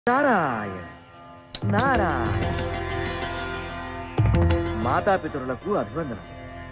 నారాయణ నారాయణ మాతాపితరులకు అభివందనం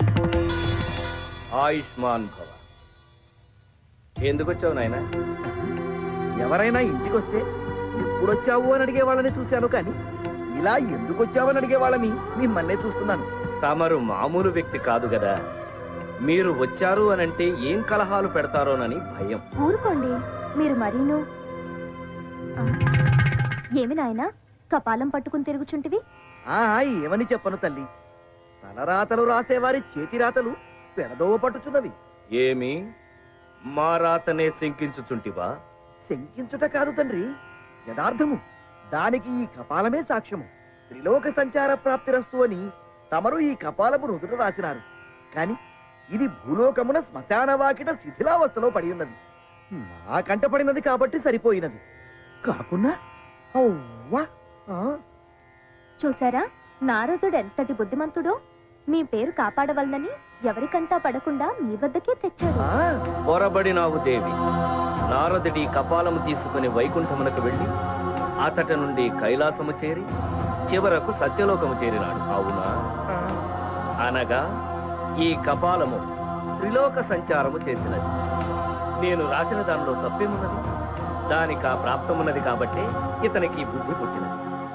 ఆయుష్మాన్ భవ ఎందుకు వచ్చావు నాయన ఎవరైనా ఇంటికి వస్తే ఎప్పుడొచ్చావు అని అడిగే వాళ్ళని చూశాను కానీ ఇలా ఎందుకు వచ్చావని అడిగే వాళ్ళని మిమ్మల్నే చూస్తున్నాను తమరు మామూలు వ్యక్తి కాదు కదా మీరు వచ్చారు అనంటే ఏం కలహాలు పెడతారోనని భయం ఊరుకోండి మీరు మరీను ఆ, ఏమి నాయనా కపాలం పట్టుకుని తిరుగుచుంటివి ఆ ఏమని చెప్పను తల్లి తలరాతలు రాసేవారి చేతి రాతలు పెడదోవ పట్టుచున్నవి ఏమి మా రాతనే శంకించుచుంటివా శంకించుట కాదు తండ్రి యథార్థము దానికి ఈ కపాలమే సాక్ష్యము త్రిలోక సంచార ప్రాప్తిరస్తు అని తమరు ఈ కపాలము రుదుట రాసినారు కాని ఇది భూలోకమున శ్మశాన వాకిట శిథిలావస్థలో పడి ఉన్నది నా కంట పడినది కాబట్టి సరిపోయినది కాకున్నా అవ్వా ఆ, చూసారా నారదుడు ఎంతటి బుద్ధిమంతుడో మీ పేరు కాపాడవలనని ఎవరికంటా పడకుండా మీ వద్దకే తెచ్చాడు ఆ, పొరబడినావు దేవి నారదుడి కపాలము తీసుకుని వైకుంఠమునకు వెళ్ళి అతట నుండి కైలాసము చేరి చివరకు సత్యలోకము చేరినాడు అవునా అనగా ఈ కపాలము త్రిలోక సంచారము చేసినది నేను రాసిన దానిలో తప్పేమున్నది దానికి ఆ ప్రాప్తమున్నది కాబట్టి ఇతనికి ఈ బుద్ధి పుట్టినది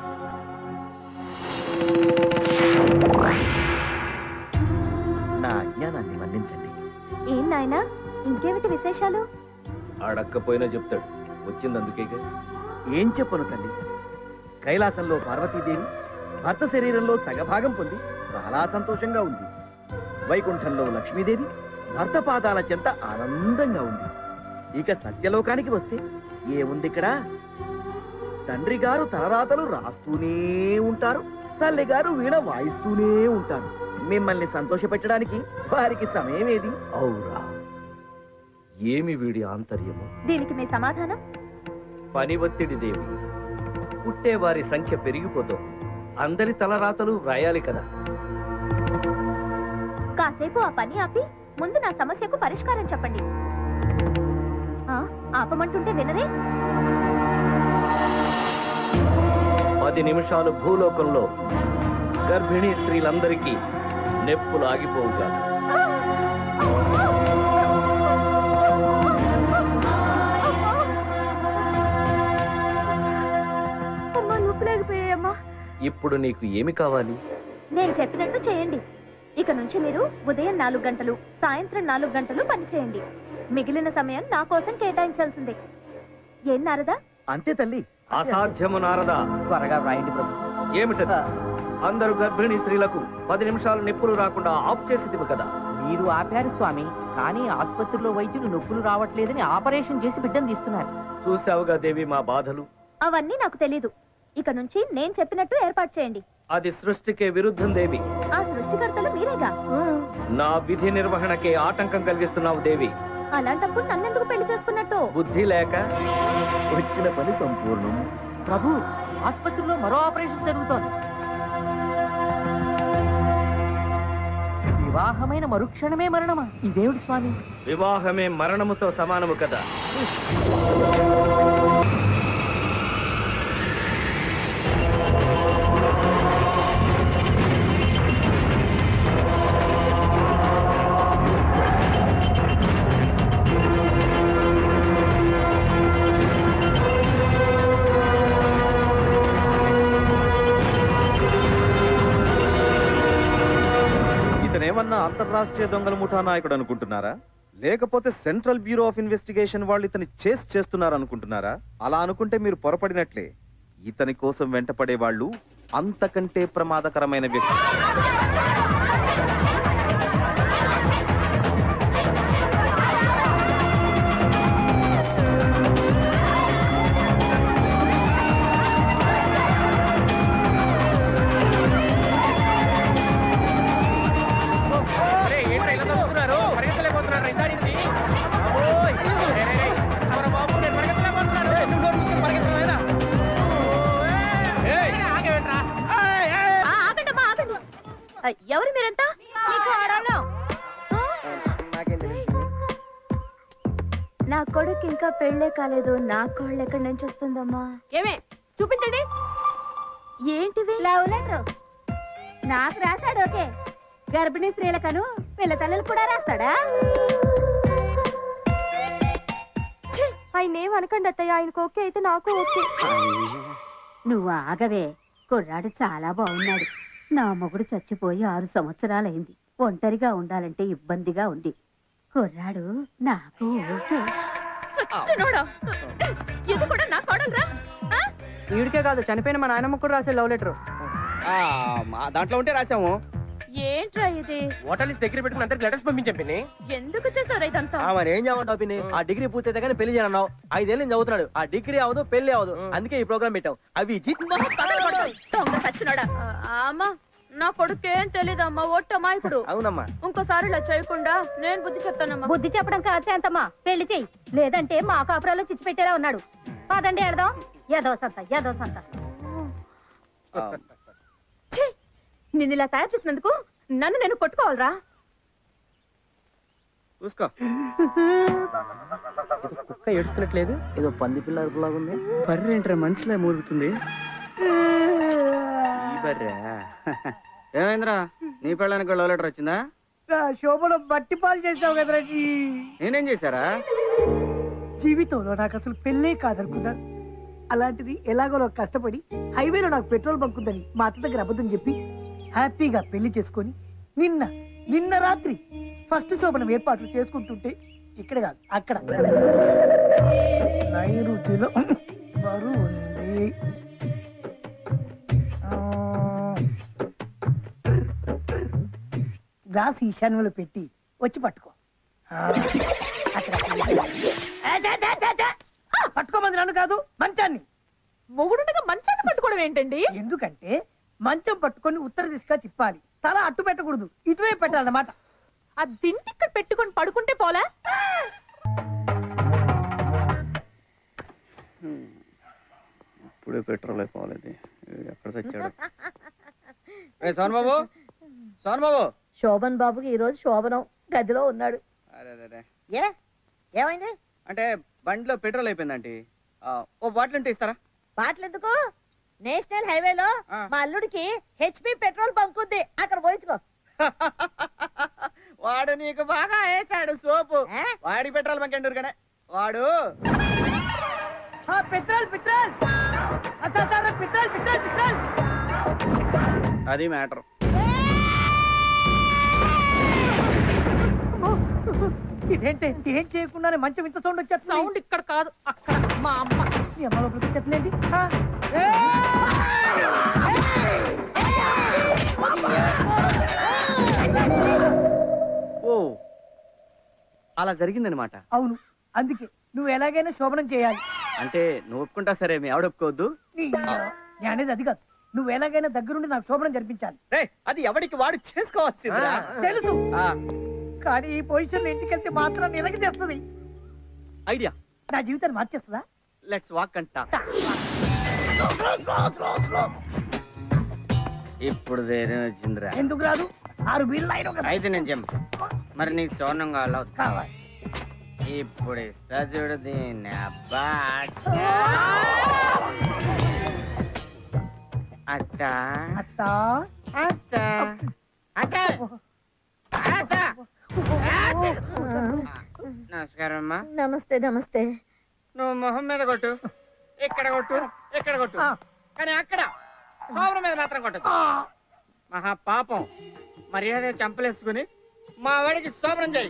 నా అజ్ఞానాన్ని మన్నించండి ఏం నాయనా ఇంకేమిటి విశేషాలు అడక్కపోయినా చెప్తాడు వచ్చిందందుకేగా ఏం చెప్పను తల్లి కైలాసంలో పార్వతీదేవి భర్త శరీరంలో సగభాగం పొంది చాలా సంతోషంగా ఉంది వైకుంఠంలో లక్ష్మీదేవి భర్త పాదాల చెంత ఆనందంగా ఉంది ఇక సత్యలోకానికి వస్తే ఏముంది ఇక్కడ తండ్రి గారు తలరాతలు రాస్తూనే ఉంటారు తల్లి గారు వీణ వాయిస్తూనే ఉంటారు మిమ్మల్ని సంతోషపెట్టడానికి వారికి సమయం ఏది ఔరా ఏమి వీడి ఆంతర్యము దీనికి మీ సమాధానం పని ఒత్తిడి దేవి పుట్టేవారి సంఖ్య పెరిగిపోతుంది అందరి తలరాతలు వ్రాయాలి కదా కాసేపు ఆ పని ఆపి ముందు నా సమస్యకు పరిష్కారం చెప్పండి ఆ, ఆపమంటుంటే వినరే పది నిమిషాలు భూలోకంలో గర్భిణీ స్త్రీలందరికీ నెప్పులు ఆగిపోవుగా అమ్మా నొప్పులేకపోయాయమ్మా ఇప్పుడు నీకు ఏమి కావాలి నేను చెప్పినట్టు చేయండి ఇక నుంచి మీరు ఉదయం నాలుగు గంటలు సాయంత్రం నాలుగు గంటలు పని చేయండి మిగిలిన సమయం నా కోసం కేటాయించాల్సిందే ఏం నారదా అంతే తల్లి అసాధ్యము నారదా త్వరగా వ్రాయండి ప్రభు ఏమిటది అందరు గర్భిణీ స్త్రీలకు పది నిమిషాలు నెప్పులు రాకుండా ఆఫ్ చేసి కదా మీరు ఆపారు స్వామి కానీ ఆసుపత్రిలో వైద్యులు నొప్పులు రావట్లేదని ఆపరేషన్ చేసి బిడ్డను తీస్తున్నారు చూసావుగా దేవి మా బాధలు అవన్నీ నాకు తెలీదు ఇక నుంచి నేను చెప్పినట్టు ఏర్పాటు చేయండి అది సృష్టికే విరుద్ధం దేవి ఆ సృష్టికర్తలు మీరేగా నా విధి నిర్వహణకే ఆటంకం కలిగిస్తున్నావు దేవి అలాంటప్పుడు నన్నెందుకు పెళ్లి చేసుకున్నట్టు బుద్ధి లేక వచ్చిన పని సంపూర్ణం ప్రభు ఆసుపత్రిలో మరో ఆపరేషన్ జరుగుతోంది వివాహమైన మరుక్షణమే మరణమా ఇదేమిటి స్వామి వివాహమే మరణముతో సమానము కదా ఇతనేమన్నా అంతర్రాష్ట్రీయ దొంగల ముఠా నాయకుడు అనుకుంటున్నారా లేకపోతే సెంట్రల్ బ్యూరో ఆఫ్ ఇన్వెస్టిగేషన్ వాళ్ళు ఇతని చేస్ చేస్తున్నారు అనుకుంటున్నారా అలా అనుకుంటే మీరు పొరపడినట్లే ఇతని కోసం వెంటపడే వాళ్ళు అంతకంటే ప్రమాదకరమైన వ్యక్తి ఆ, ఆగండమ్మా, ఆగండి. ఆ, ఎవరు మీరంతా నీకు ఆడాలో. ఆ? నా కొడుకు ఇంకా పెళ్ళే కాలేదు నా కోళ్ళు ఎక్కడి నుంచి వస్తుందమ్మా ఏమే ఏంటివి లవ్ లెటర్ నాకు రాశాడు ఓకే గర్భిణీ స్త్రీలకను పిల్ల తల్లులు కూడా రాస్తాడా ఆయన ఏం అనకండి అత్తయ్య ఆయనకు ఓకే అయితే నాకు ఓకే నువ్వు ఆగవే కుర్రాడు చాలా బాగున్నాడు నా మొగుడు చచ్చిపోయి ఆరు సంవత్సరాలైంది ఒంటరిగా ఉండాలంటే ఇబ్బందిగా ఉంది కుర్రాడు నాకు ఓకే ఇది కూడా నా కోడలురా వీడికే కాదు చనిపోయిన మా నాయనమ్మ కూడా రాసే లవ్ లెటర్ దాంట్లో ఉంటే రాసాము ఏంట్రా ఇది ఓటర్ లిస్ట్ దగ్గర పెట్టుకుని అందరికి లెటర్స్ పంపించాం పిన్ని ఎందుకు చేశారు ఇదంతా మరి ఏం చేయమంటావు పిన్ని ఆ డిగ్రీ పూర్తయితే కానీ పెళ్లి చేయనన్నావు ఐదేళ్ళు నేను చదువుతున్నాడు ఆ డిగ్రీ అవదు పెళ్లి అవదు అందుకే ఈ ప్రోగ్రామ్ పెట్టాం అవి ఇచ్చి దొంగ సచ్చినోడా అమ్మా నా కొడుకేం తెలీదమ్మా ఒట్టమ్మా ఇప్పుడు అవునమ్మా ఇంకోసారి ఇలా చేయకుండా నేను బుద్ధి చెప్తానమ్మా బుద్ధి చెప్పడం కాదు శాంతమ్మా పెళ్లి చెయ్యి లేదంటే మా కాపురాలో చిచ్చి పెట్టేలా ఉన్నాడు పదండి ఎడదాం ఏదో సంత ఏదో సంత ఛీ! నిన్ను ఇలా తయారు చేసినందుకు నన్ను నేను కొట్టుకోవాలరా చూసుకో కుక్క ఏడుస్తున్నట్లేదు ఏదో పంది పిల్ల అరుపులాగా ఉంది బర్రె ఏంట్రా మనిషిలా మూలుగుతుంది ఈ బర్రె ఏమైందిరా నీ పెళ్ళానికి లవ్ లెటర్ వచ్చిందా శోభలో బట్టి పాలు చేసావు కదరా ఈ నేనేం చేశారా జీవితంలో నాకు అసలు పెళ్ళే కాదనుకున్నాను అలాంటిది ఎలాగో నాకు కష్టపడి హైవేలో నాకు పెట్రోల్ బంక్ ఉందని మా అత్త దగ్గర అబద్ధం చెప్పి హ్యాపీగా పెళ్లి చేసుకొని నిన్న నిన్న రాత్రి ఫస్ట్ శోభనం ఏర్పాట్లు చేసుకుంటుంటే ఇక్కడ కాదు అక్కడ నైరుతిలో బరువు ఉంది ఆ, గ్లాస్ ఈశాన్యంలో పెట్టి వచ్చి పట్టుకో ఆ, అక్కడ ఏ, చే, చే, చే, చే. ఆ, పట్టుకోమంది నన్ను కాదు మంచాన్ని మొగుడుగా మంచాన్ని పట్టుకోవడం ఏంటండి ఎందుకంటే మంచం పట్టుకొని ఉత్తర దిశగా తిప్పాలి తల అట్టు పెట్టకూడదు ఇటువైపు పెట్టాలన్నమాట ఆ దిండి ఇక్కడ పెట్టుకొని పడుకుంటే పోలా ఇప్పుడే పెట్రోల్ అయిపోవాలి ఎక్కడ చచ్చాడు రే సోన్ బాబు సోన్ బాబు శోభన్ బాబుకి ఈ రోజు శోభనం గదిలో ఉన్నాడు అరే అరే, అరే ఏ ఏమైంది అంటే బండిలో పెట్రోల్ అయిపోయిందండి ఆ, ఓ బాటిల్ ఉంటే ఇస్తారా బాటలు ఎందుకు నేషనల్ హైవేలో ఆ. మా అల్లుడికి హెచ్పి పెట్రోల్ బంక్ ఉంది అక్కడ పోయించుకో వాడు నీకు బాగా వేసాడు సోపు ఏ? వాడి పెట్రోల్ బంక్ ఎండూరు కానీ వాడు ఆ, పెట్రోల్ పెట్రోల్ అసలు సార్, పెట్రోల్ పెట్రోల్ పెట్రోల్ అది మ్యాటర్ ఇదేంటి ఏం చేయకుండానే మంచం ఇంత సౌండ్ వచ్చేస్తుంది సౌండ్ ఇక్కడ కాదు అక్కడ మా అమ్మ మీ అమ్మ లోపలికి వచ్చేస్తుందేంటి ఆ, ఓ అలా జరిగిందనమాట అవును అందుకే నువ్వు ఎలాగైనా శోభనం చేయాలి అంటే నువ్వు ఒప్పుకుంటా సరే మీ ఆవిడ ఒప్పుకోవద్దు నీ- నేను అనేది అది కాదు నువ్వు ఎలాగైనా దగ్గరుండి నాకు శోభనం జరిపించాలి రే అది ఎవడికి వాడు చేసుకోవాల్సిందిరా తెలుసు ఆ, కానీ ఈ పొజిషన్ ఇంటికి వెళ్తే మాత్రం నిలకి తెస్తుంది ఐడియా నా జీవితాన్ని మార్చేస్తుందా లెట్స్ వాక్ అంట ఇప్పుడు ధైర్యం వచ్చిందిరా ఎందుకు రాదు ఆరు వీళ్ళు అయిన కదా అయితే నేను చెప్పు మరి నీకు సోనం కావాలా కావాలి ఇప్పుడు ఇస్తా చూడు దీన్ని అబ్బా అత్త అత్త అత్త అత్త అత్త నమస్కారం అమ్మా నమస్తే నమస్తే నువ్వు మొహం మీద కొట్టు ఇక్కడ కొట్టు ఇక్కడ కొట్టు ఆ. కానీ అక్కడ సోమరం మీద మాత్రం కొట్టదు ఆ, మహా పాపం మర్యాద చంపలేసుకుని మా వాడికి సోమరం చేయి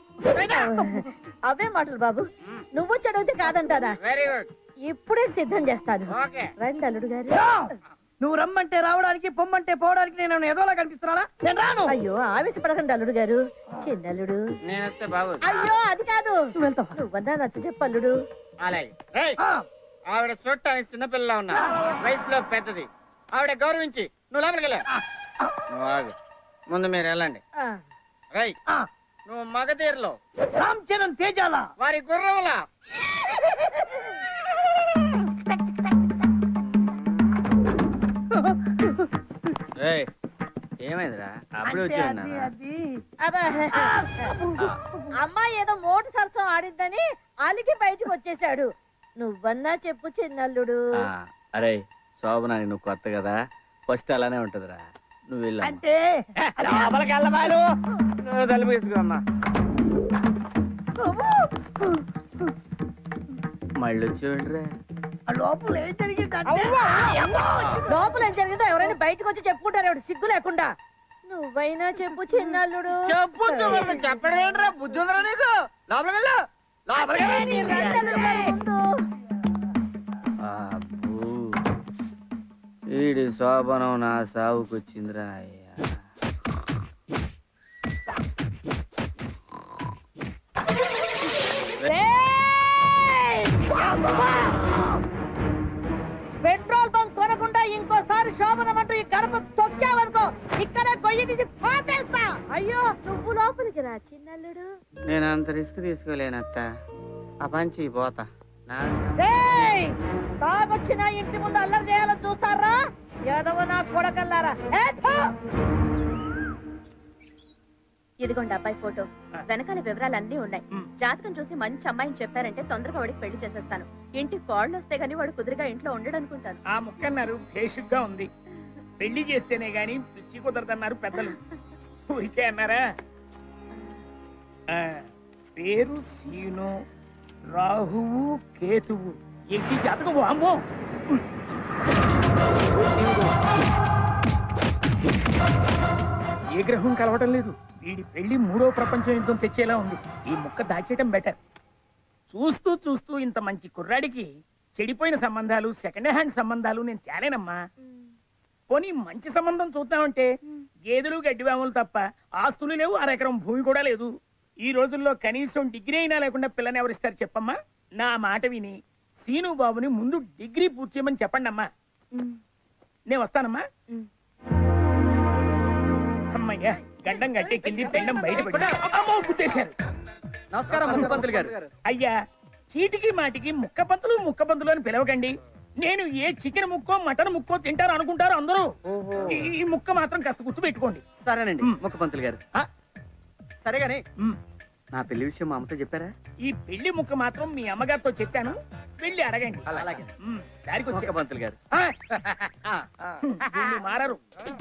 అవే మాటలు బాబు నువ్వు చదివితే కాదంటారా వెరీ గుడ్ ఇప్పుడే సిద్ధం చేస్తాను ఓకే రండి అల్లుడు గారు యో! నువ్వు రమ్మంటే రావడానికి పొమ్మంటే పోవడానికి నేను ఏదోలా కనిపిస్తున్నానా నేను రాను అయ్యో ఆవేశపడకండి అల్లుడు గారు చిన్నల్లుడు నేను వస్తే బాబు అయ్యో అది కాదు నువ్వు వెళ్తావా నువ్వన్నా నచ్చ చెప్పల్లుడు అలాగే రేయ్, ఆ, ఆవిడ చూడటానికి చిన్నపిల్ల ఉన్నా వయసులో పెద్దది ఆవిడ గౌరవించి నువ్వు లోపలికి వెళ్ళా నువ్వు ఆగు ముందు మీరు వెళ్ళండి ఆ, రై ఆ, నువ్వు మగధీరలో రామ్ చరణ్ తేజాల వారి గుర్రములా ఏయ్, ఏమైందిరా అప్పుడే వచ్చి అది, ఉన్నానా అది. అబ్బా. అమ్మాయి ఏదో మోటు సరసం ఆడిందని అలిగి బయటికి వచ్చేసాడు నువ్వన్నా చెప్పు చిన్నల్లుడు ఆ, అరే శోభన నువ్వు కొత్త కదా ఫస్ట్ అలానే ఉంటదిరా నువ్వు వెళ్ళా అంటే లోపలికి వెళ్ళబాలు నువ్వు తలుపు వేసుకోమ్మా మళ్ళీ వచ్చేయండిరా ఆ లోపల ఏం జరిగిందంటే లోపల ఏం జరిగిందో ఎవరైనా బయటకు వచ్చి చెప్పుకుంటారు ఎవడు సిగ్గు లేకుండా నువ్వైనా చెప్పు చిన్నల్లుడు చెప్పు చెప్పడేంట్రా బుద్ధి ఉందిరా నీకు లోపలికి వెళ్ళు లోపలికి వెళ్ళు. అబ్బో. ఈడి శోభనం నా సావుకొచ్చిందిరా అయ్యా పెట్రోల్ బంక్ కొనకుండా ఇంకోసారి శోభనమంటూ ఈ గడప తొక్కావనుకో ఇక్కడే గొయ్యి తీసి పాతేస్తా అయ్యో నువ్వు లోపలికి రా చిన్నల్లుడు నేను అంత రిస్క్ తీసుకోలేనత్త ఆ పంచి పోతా నా రేయ్ తాగొచ్చిన ఇంటి ముందు అల్లరి చేయాలని చూస్తారా ఏదవ నా కొడకల్లారా ఏ థూ! ఇదిగోండి అబ్బాయి ఫోటో వెనకాల వివరాలన్నీ ఉన్నాయి జాతకం చూసి మంచి అమ్మాయిని చెప్పారంటే తొందరగా వాడికి పెళ్లి చేసేస్తాను ఇంటికి కోళ్ళు వస్తే గానీ వాడు కుదురుగా ఇంట్లో ఉండడు అనుకుంటాను ఆ ముక్కన్నారు బేసిక్ గా ఉంది పెళ్లి చేస్తేనే గాని పిచ్చి కుదరదన్నారు పెద్దలు ఊరికే అన్నారా ఆ, పేరు సీను రాహువు కేతువు ఎక్కి జాతకం అమ్మో ఏ గ్రహం కలవటం లేదు వీడి పెళ్లి మూడో ప్రపంచ యుద్ధం తెచ్చేలా ఉంది ఈ ముక్క దాచేయటం బెటర్ చూస్తూ చూస్తూ ఇంత మంచి కుర్రాడికి చెడిపోయిన సంబంధాలు సెకండ్ హ్యాండ్ సంబంధాలు నేను తేలేనమ్మా పోనీ మంచి సంబంధం చూద్దామంటే గేదెలు గడ్డివాములు తప్ప ఆస్తులు లేవు అరెకరం భూమి కూడా లేదు ఈ రోజుల్లో కనీసం డిగ్రీ అయినా లేకుండా పిల్లని ఎవరిస్తారు చెప్పమ్మా నా మాట విని సీను బాబుని ముందు డిగ్రీ పూర్తి చేయమని చెప్పండి అమ్మా నేను వస్తానమ్మా ఉమ్. అమ్మయ్యా గడ్డం గట్టెక్కింది పెండం బయటపడింది అమ్మో గుద్దేశారు నమస్కారం ముఖ్యమంత్రి గారు అయ్యా చీటికి మాటికి ముక్క పంతులు ముక్క పంతులు అని పిలవకండి నేను ఏ చికెన్ ముక్కో మటన్ ముక్కో తింటారు అనుకుంటారు అందరూ ఈ- ఈ ముక్క మాత్రం కాస్త గుర్తు పెట్టుకోండి సరేనండి మ్. ముఖ్యమంత్రి గారు ఆ? సరే గాని మ్. నా పెళ్లి విషయం మా అమ్మతో చెప్పారా ఈ పెళ్లి ముక్క మాత్రం మీ అమ్మగారితో చెప్పాను వెళ్ళి అడగండి అలాగే మ్, దారికి వచ్చే ముఖ్యమంత్రి గారు వీళ్ళు మారరు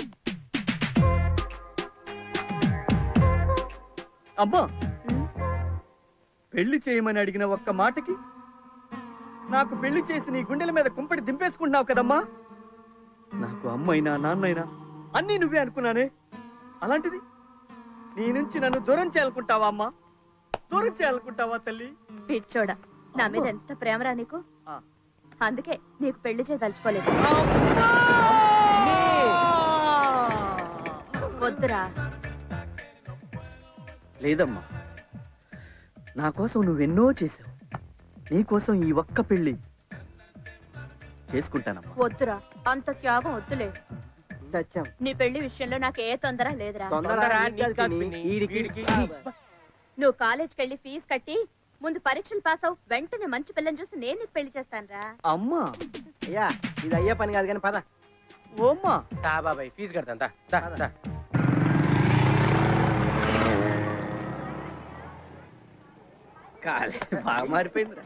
అమ్మా ఉమ్. పెళ్లి చేయమని అడిగిన ఒక్క మాటకి నాకు పెళ్లి చేసి నీ గుండెల మీద కుంపటి దింపేసుకుంటున్నావు కదమ్మా నాకు అమ్మైనా నాన్నైనా అన్నీ నువ్వే అనుకున్నానే అలాంటిది నీ నుంచి నన్ను దూరం చేయాలనుకుంటావా అమ్మా దూరం చేయాలనుకుంటావా తల్లి పిచ్చోడా నా మీద ఎంత ప్రేమరా నీకు ఆ. అందుకే నీకు పెళ్లి చేయదలుచుకోలేదు వద్దురా లేదమ్మా నా కోసం నువ్వెన్నో చేసావు నీ కోసం ఈ ఒక్క పెళ్లి చేసుకుంటానమ్మా వద్దురా అంత త్యాగం వద్దులే చచ్చాం నీ పెళ్లి విషయంలో నాకు ఏ తొందర లేదురా తొందర నీకు కాదు పిన్ని, ఈడికి. నువ్వు కాలేజ్కి వెళ్ళి ఫీజు కట్టి ముందు పరీక్షలు పాస్ అవు వెంటనే మంచి పిల్లని చూసి నేను నీకు పెళ్లి చేస్తానురా అమ్మా అయ్యా ఇది అయ్యే పని కాదు కానీ పద ఓమ్మా దా బాబాయ్ ఫీజు కడతాను దా దా కాలే బాగా మారిపోయిందిరా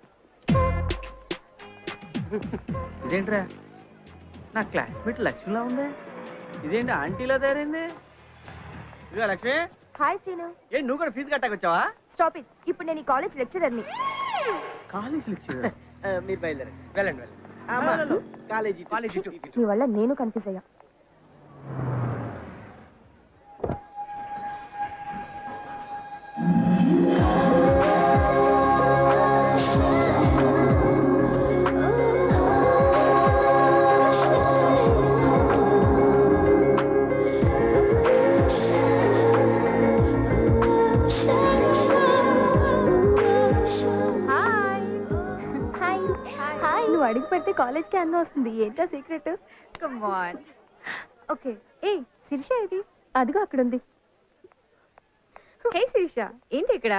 ఇదేంట్రా నా క్లాస్మేట్ లక్ష్మిలా ఉందే ఇదేంటి ఆంటీలా తయారైంది ఇదిగో లక్ష్మి హాయ్ సీను ఏ నువ్వు కూడా ఫీజు కట్టకొచ్చావా స్టాప్ ఇట్ ఇప్పుడు నేను ఈ కాలేజ్ లెక్చరర్ని కాలేజ్ లెక్చర్ మీరు బయలుదేరండి వెళ్ళండి వెళ్ళండి అమ్మా కాలేజీ కాలేజీ నీ వల్ల నేను కన్ఫ్యూజ్ అయ్యా హాయ్ హాయ్ హాయ్ నువ్వు అడిగి పెడితే కాలేజ్కి అందం వస్తుంది ఏంటో సీక్రెట్ కమాన్ ఓకే ఏ శిరీష ఇది అదిగో అక్కడ ఉంది హే శిరీష ఏంటి ఇక్కడ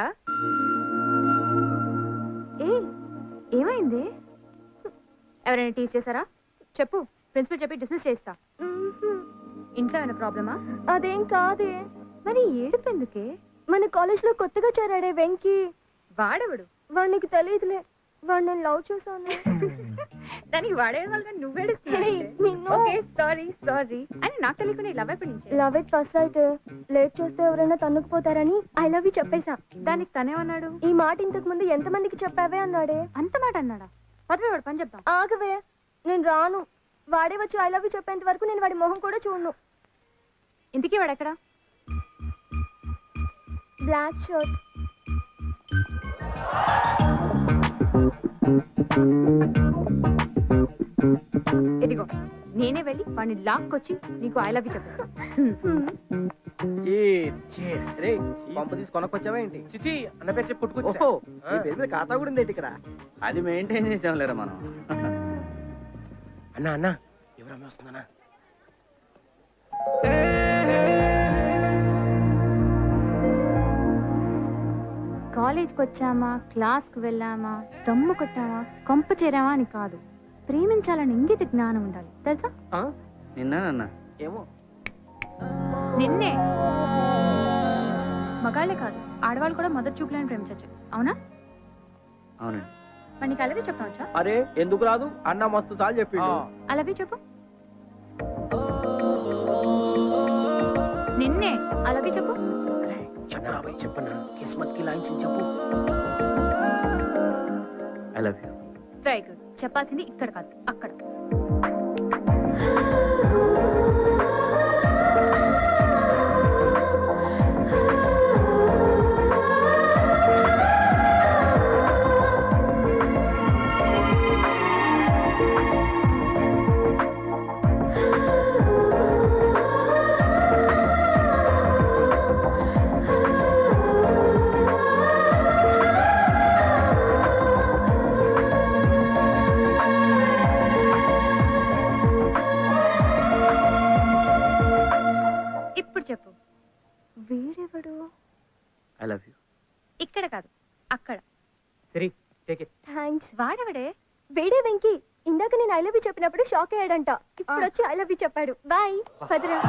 ఏ ఏమైంది ఎవరైనా టీచ్ చేశారా చెప్పు ప్రిన్సిపల్ చెప్పి డిస్మిస్ చేస్తా ఇంట్లో ఏమైనా ప్రాబ్లమా అదేం కాదే మరి ఏడుపు ఎందుకే మన కాలేజ్ లో కొత్తగా చేరాడే వెంకీ వాడెవడు వాడు నీకు తెలియదులే వాడు నేను లవ్ చేశాను దానికి వాడేయడం వల్ల నువ్వేడుస్తావు నిన్ను ఓకే సారీ సారీ అని నాకు తెలియకుండా లవ్ అయిపోయి నుంచే లవ్ ఇట్ ఫస్ట్ అయితే లేట్ చేస్తే ఎవరైనా తన్నుకుపోతారని ఐ లవ్ యూ చెప్పేశా దానికి తనేమన్నాడు ఈ మాట ఇంతకు ముందు ఎంతమందికి చెప్పావే అన్నాడే అంత మాట అన్నాడా పదవి వాడు పని చెప్తాం ఆగవే నేను రాను వాడే వచ్చి ఐ లవ్ యూ చెప్పేంత వరకు నేను వాడి మొహం కూడా చూడను ఇంతకీ వాడు ఎక్కడ బ్లాక్ షర్ట్ ఇదిగో నేనే వెళ్ళి వాడిని లాక్కొచ్చి నీకు ఐ లవ్ యూ చెప్పేస్తాను రే పంపు తీసి కొనకొచ్చావా ఏంటి చిచి అన్న పేరు చెప్పి పుట్టుకొచ్చా ఓహో నీ పేరు మీద ఖాతా కూడా ఉంది ఏంటి ఇక్కడ అది మెయింటైన్ చేసాంలేరా మనం అన్నా అన్నా ఎవరమ్మ వస్తుందన్నా కాలేజ్కి వచ్చామా క్లాస్కి వెళ్ళామా దమ్ము కొట్టామా కొంప చేరామా అని కాదు ప్రేమించాలని ఇంగిత జ్ఞానం ఉండాలి తెలుసా నిన్నానన్నా ఏమో నిన్నే మగాళ్ళే కాదు ఆడవాళ్ళు కూడా మొదటి చూపులను ప్రేమించవచ్చు అవునా అవునండి మరి నీకు అలాగే చెప్పవచ్చా అరే ఎందుకు రాదు అన్న మస్తు సార్లు చెప్పిండు అలాగే చెప్పు నిన్నే అలాగే చెప్పు చిన్న చెప్పన్నా కిస్మత్ కి లాంచి చెప్పు I love you very good చెప్పాల్సింది ఇక్కడ కాదు అక్కడ ఇప్పుడు చెప్పు వీడెవడు ఐ లవ్ యూ ఇక్కడ కాదు అక్కడ సరే టేక్ ఇట్ థ్యాంక్స్ వాడెవడే వేడే వెంకీ ఇందాక నేను ఐ లవ్ యూ చెప్పినప్పుడు షాక్ అయ్యాడంట ఇప్పుడు వచ్చి ఐ లవ్ యూ చెప్పాడు boy Bhadra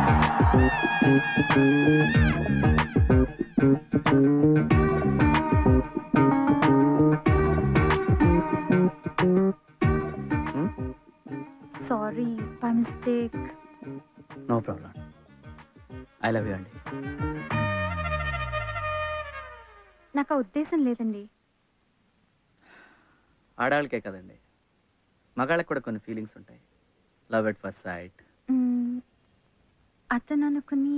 sorry by mistake no problem I love you అండి నాకు ఆ ఉద్దేశం లేదండి ఆడవాళ్ళకే కదండి మగాళ్ళకి కూడా కొన్ని ఫీలింగ్స్ ఉంటాయి లవ్ ఎట్ ఫస్ట్ సైట్ మ్మ్, అతను అనుకుని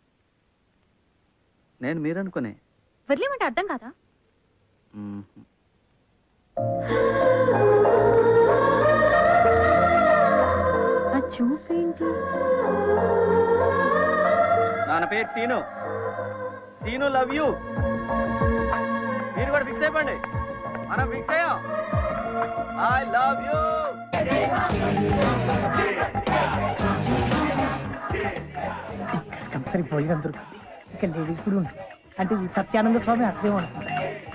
నేను మీరు అనుకునే వదిలేమంటే అర్థం కాదా మ్మ్. ఆ చూపేంటి నాన్న పేరు సీను సీను లవ్ యూ మీరు కూడా ఫిక్స్ అయిపోండి మనం ఫిక్స్ అయ్యాం ఐ లవ్ యూ కంపల్సరీ భోజనం దొరుకుతుంది ఇక్కడ లేడీస్ కూడా ఉంటుంది అంటే ఈ సత్యానంద స్వామి అట్లే ఉంటుంది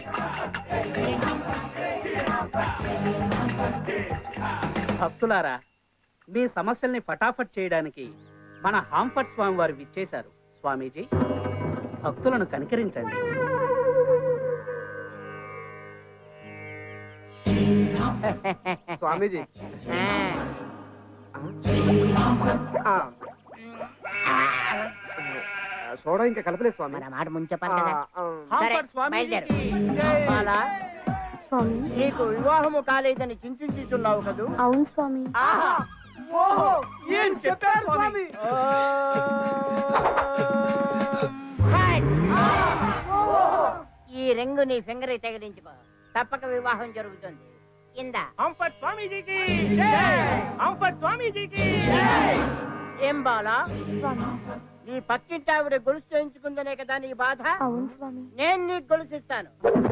భక్తులారా మీ సమస్యల్ని ఫటాఫట్ చేయడానికి మన హాంఫర్ట్ స్వామి వారు విచ్చేశారు స్వామీజీ భక్తులను కనికరించండి స్వామీజీ సోడా ఇంకా కలపలేదు స్వామి మన మాట ముందు చెప్పాలి కదా హాంఫర్ట్ బయలుదేరు. స్వామీజీకి బాలా, స్వామి నీకు వివాహము కాలేదని చింతించుతున్నావు కదూ అవును స్వామి ఏం చెప్పారు స్వామి ఈ రింగు నీ ఫింగర్ తగిలించుకో తప్పక వివాహం జరుగుతుంది కింద హంపట్ స్వామీజీకి హంపట్ స్వామీజీకి ఏం బాలా స్వామి నీ పక్కింటి ఆవిడ గొలుసు చేయించుకుందనే కదా నీ బాధ అవును స్వామి నేను నీకు గొలుసిస్తాను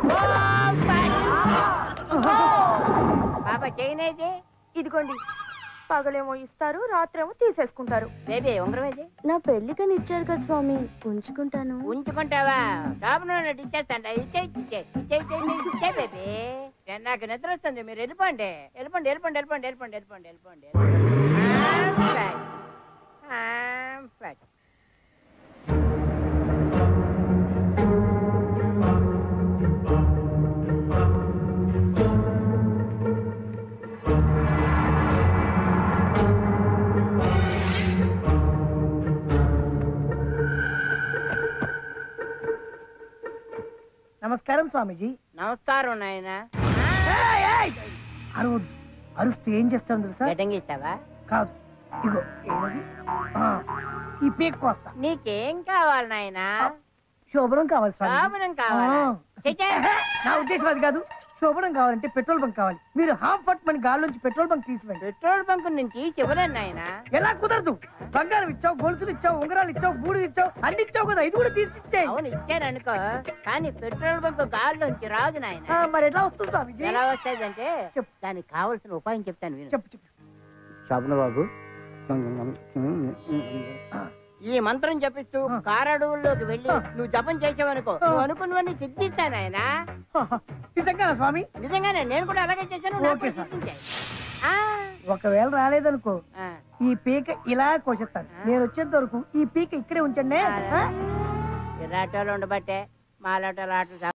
బాబా చేయనేది ఇదిగోండి పగలేమో ఇస్తారు రాత్రేమో తీసేసుకుంటారు బేబీ ఉంగరం ఏది నా పెళ్లికని ఇచ్చారు కదా స్వామి ఉంచుకుంటాను ఉంచుకుంటావా షాపులో ఇచ్చేస్తాంట ఇచ్చే ఇచ్చే ఇచ్చే ఇచ్చే ఇచ్చే బేబీ నాకు నిద్ర వస్తుంది మీరు వెళ్ళిపోండి వెళ్ళిపోండి వెళ్ళిపోండి వెళ్ళిపోండి వెళ్ళిపోండి వెళ్ళిపోండి వెళ్ళిపోండి వెళ్ళిపోండి నమస్కారం స్వామీజీ నమస్కారం నాయన ఏయ్, ఏయ్! అరవద్దు అరుస్తే ఏం చేస్తాం తెలుసా గడ్డంగిస్తావా కాదు ఇగో ఏది ఆ, ఈ పీక్ కోస్తా నీకేం కావాలి నాయనా శోభనం కావాలి స్వామి శోభనం కావాలా? చెయ్యి. నా ఉద్దేశం అది కాదు శోభనం కావాలంటే పెట్రోల్ బంక్ కావాలి మీరు హాఫ్ ఫట్ మన గాల్లోంచి పెట్రోల్ బంక్ తీసివ్వండి పెట్రోల్ బంక్ నుంచి చివరన్ నాయనా ఎలా కుదరదు బంగారం ఇచ్చావు గొలుసులు ఇచ్చావు ఉంగరాలు ఇచ్చావు బూడి ఇచ్చావు అన్ని ఇచ్చావు కదా ఇది కూడా తీసి ఇచ్చేయ్. అవును ఇచ్చాను అనుకో కానీ పెట్రోల్ బంక్ గాల్లోంచి రాదు నాయన ఆ, మరి ఎట్లా వస్తుంది స్వామిజీ ఎలా వస్తుందంటే చెప్పు. దానికి కావలసిన ఉపాయం చెప్తాను విను చెప్పు చెప్పు శోభన బాబు ఈ మంత్రం చెప్పిస్తూ కారడవుల్లోకి వెళ్ళి నువ్వు జపం చేసావనుకో నువ్వు అనుకున్నవన్నీ సిద్ధిస్తాను ఆయన నిజంగా స్వామి నిజంగానే నేను కూడా అలాగే చేశాను నాకు ఓకే కూడా సార్. సిద్ధించాయి. ఆ, ఒకవేళ రాలేదనుకో ఆ. ఈ పీక ఇలా కోసేస్తాను నేను వచ్చేంత వరకు ఈ పీక ఇక్కడే ఉంచండి ఆ? విరాటోళ్ళు ఉండబట్టే మాలాటోళ్ళు ఆటలు